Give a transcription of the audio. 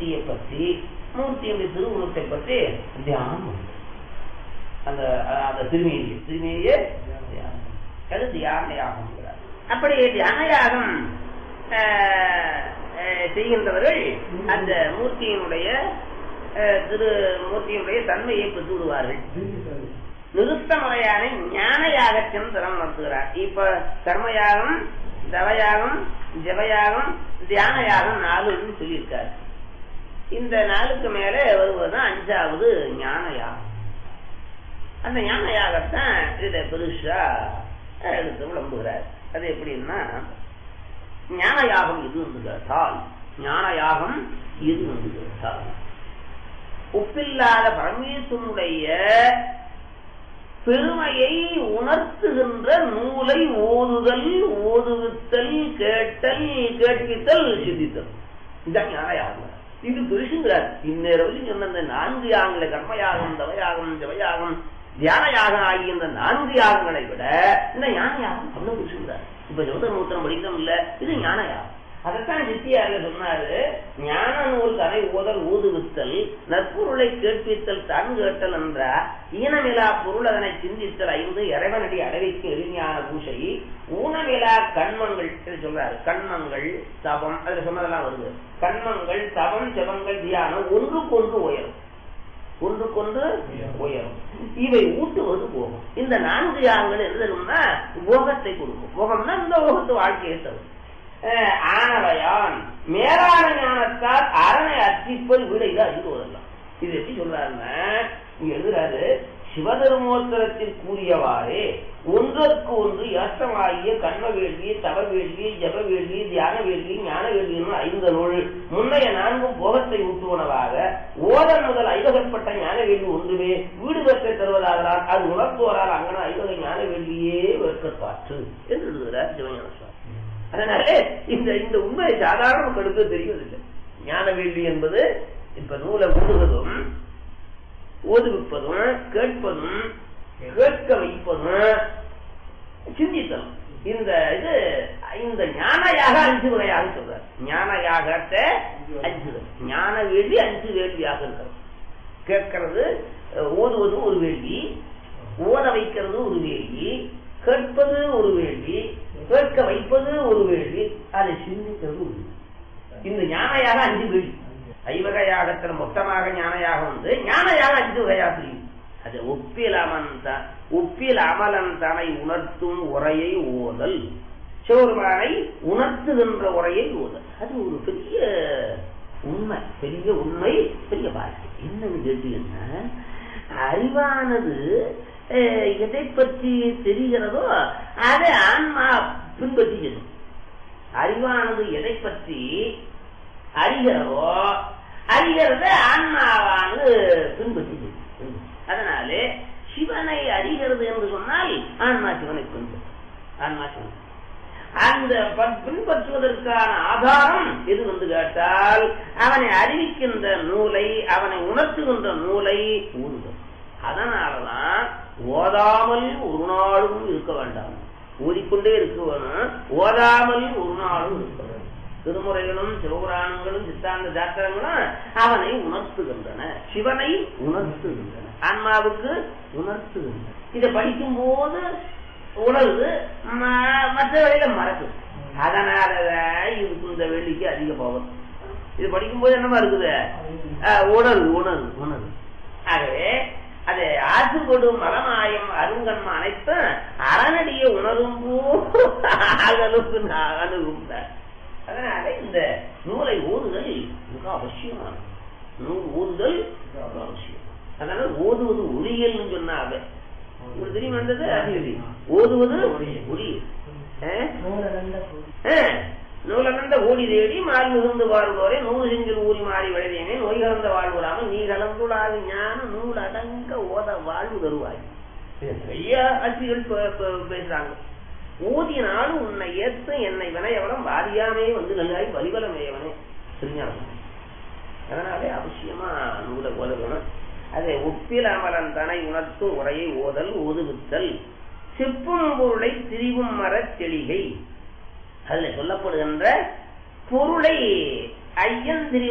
மூர்த்தியை பற்றி மூர்த்தியுடைய திருவுருவத்தை பற்றி தியானம் பண்ணும். அந்த அஹ், அந்த திருமேனியை திருமேனியே தியானம். அது தியான யாகம்ங்கிறார் அப்படி தியான யாகம் அஹ், அஹ், செய்கின்றவர்கள் அந்த மூர்த்தியினுடைய அஹ், திரு மூர்த்தியினுடைய தன்மையை பெற்று விடுவார்கள் நிறுத்த முறையான ஞான யாகத்தின் திறம் நடத்துகிறார் இப்ப கர்மயாகம் தவயாகம் ஜபயாகம் தியான யாகம் நாலுன்னு சொல்லியிருக்காரு இந்த நாளுக்கு மேல வருவதுதான் அஞ்சாவது ஞான யாகம் அந்த ஞான யாகத்தான் இதை பெருசா எடுத்து விளம்புகிறார் அது எப்படின்னா ஞான யாகம் எது வந்து கேட்டால் ஞான யாகம் எது வந்து கேட்டால் ஒப்பில்லாத பரமேஸ்வரனுடைய பெருமையை உணர்த்துகின்ற நூலை ஓதுதல் ஓதுவித்தல் கேட்டல் கேட்பித்தல் சிந்தித்தல் இதான் ஞான யாகம் இது பெருசுங்கிறார் இந்நேரம் சொன்ன இந்த நான்கு யாகங்களை கர்மயாகம் தவயாகம் ஜபயாகம் தியான யாகம் ஆகிய இந்த நான்கு யாகங்களை விட இந்த ஞான யாகம் அவ்வளவு பெருசுங்கிறார் இப்ப ஜோத மூத்திரம் படிக்கிறோம் இல்ல இது ஞான யாகம் அதைத்தான் சித்தியார்ல சொன்னாரு ஞான நூல் தனை ஓதல் ஊதுவித்தல் நற்பொருளை கேட்பித்தல் தான் கேட்டல் என்றா ஈனமிலா பொருள் அதனை சிந்தித்தல் ஐந்து இறைவனடி அடைவைக்கு எளிஞான பூசை ஊனமிலா கண்மங்கள் இது சொல்றாரு கண்மங்கள் தபம் அதுல சொன்னதெல்லாம் வருது கண்மங்கள் தபம் ஜபங்கள் தியானம் ஒன்றுக்கொன்று உயரும் ஒன்றுக்கொன்று உயரும் இவை ஊட்டுவது போகம் இந்த நான்கு யாகங்கள் எழுதணும்னா போகத்தை கொடுக்கும் போகம்னா இந்த போகத்து வாழ்க்கையை தரும் அஹ் ஆனவையான் மேலான ஞானத்தால் அரணை அர்ச்சிப்பல் விடைகள் அறிந்துவதெல்லாம் இது எப்படி சொல்றாருன்னா இங்க எழுதுறாரு சிவதர்மோத்தரத்தில் கூறியவாறே ஒன்றற்கு ஒன்று ஏற்றமாகிய கண்ம வேள்வி தவ வேள்வி ஜப வேள்வி தியான வேள்வி ஞான வேள்வி என்னும் ஐந்து நூல் முன்னைய நான்கும் போகத்தை ஊட்டுவனவாக ஓதல் முதல் ஐவகப்பட்ட ஞான வேள்வி ஒன்றுமே வீடு வெற்றை தருவதாகலாம் அது உணர்த்துவரால் அங்கன ஐவகை ஞான வேள்வியே வெற்கப்பாற்று என்று எழுதுகிறார் சிவஞான சுவாமி அதனால இந்த இந்த உண்மை சாதாரண மக்களுக்கு தெரிவதில்லை ஞான வேள்வி என்பது இப்ப நூலை ஊதுவதும் ஓதுவிப்பதும் கேட்பதும் கேட்க வைப்பதும் சிந்தித்தலும் இந்த இது இந்த ஞானயாக அஞ்சு வகையாக சொல்றார் ஞான யாகத்தை அஞ்சு வகை. ஞான வேள்வி அஞ்சு வேள்வியாக இருக்கிறது கேட்கறது அஹ், ஓதுவது ஒரு வேள்வி ஓத வைக்கிறது ஒரு வேள்வி கேட்பது ஒரு வேள்வி கேட்க வைப்பது ஒரு வேள்வி அதை சிந்திக்கிறது ஒரு வேள்வி இந்த ஞானயாக அஞ்சு வேள்வி ஐவக யாகத்துல மொத்தமாக ஞான யாகம் வந்து ஞான யாகம் அஞ்சு வகையாக பிரியும் அது ஒப்பில் அமன் ஒப்பில் அமலன் தனை உணர்த்தும் உரையை ஓதல் சிவருமானை உணர்த்துகின்ற உரையை ஓதல் அது ஒரு பெரிய உண்மை பெரிய உண்மை பெரிய வாழ்க்கை என்னன்னு கேட்டீங்கன்னா அறிவானது அஹ், எதை பற்றி தெரிகிறதோ அதை ஆன்மா பின்பற்றி செல்லும் அறிவானது எதை பற்றி அறிகிறதோ அறிகிறத ஆன்மாவானது பின்பற்றி செல்லும். அதனாலே சிவனை அறிகிறது என்று சொன்னால் ஆன்மா சிவனை பின்பற்றும் ஆன்மா சிவனை அந்த ப- பின்பற்றுவதற்கான ஆதாரம் எது வந்து கேட்டால் அவனை அறிவிக்கின்ற நூலை அவனை உணர்த்துகின்ற நூலை ஊறுதல் அதனாலதான் ஓதாமல் ஒரு நாளும் இருக்க வேண்டாம் ஓதிக்கொண்டே இருக்க வேணும் ஓதாமல் ஒரு நாளும் இருக்க வேண்டும் திருமுறைகளும் சிவபுராணங்களும் சித்தாந்த சாஸ்திரங்களும் அவனை உணர்த்துகின்றன சிவனை உணர்த்துகின்றன ஆன்மாவுக்கு உணர்த்துகின்றன இதை படிக்கும் போது உணர்வு ம- மற்ற வழியில மறக்குது அதனாலதான் இதுக்கு இந்த வெள்ளிக்கு அதிக போகும் இது படிக்கும்போது என்னமா இருக்குது அஹ், உணர்வு உணர்வு உணர்வு ஆகவே அது ஆசு கொடும் மலமாயம் அருங்கன்ம அனைத்தும் அறநடிய உணரும் அகலுக்கு அணுகும் அதனால இந்த நூலை ஓதுதல் மிக அவசியமானது நூல் ஓதுதல் மிக அவசியம் அதனால ஓதுவது ஒளியல் சொன்னாங்க உங்களுக்கு தெரியும் வந்தது அறிவியல் ஓதுவது ஒளியல் நூலகந்த ஓடி தேடி மால் மிகுந்து வாழ்வோரே நூறு செஞ்சில் ஊறி மாறி விளைவேனே நோய் கலந்த வாழ்வுறாமல் நீ கலந்துடாது ஞான நூல் அடங்க ஓத வாழ்வு தருவாய் இது நிறைய ஆட்சிகள் பே- பே- பேசுறாங்க ஊதினாலும் உன்னை ஏத்து என்னை வினையவனம் வாரியாமே வந்து நல்லாய் வலிபலமேயவனே திருஞானம் அதனாலே அவசியமா நூலை ஓதணும் அதை ஒப்பில் அமரன் தனை உணர்த்தும் உரையை ஓதல் ஓதுவித்தல் செப்பும் பொருளை திரிவும் மரத் தெளிகை அதுல சொல்லப்படுகின்ற பொருளை ஐயன் திரி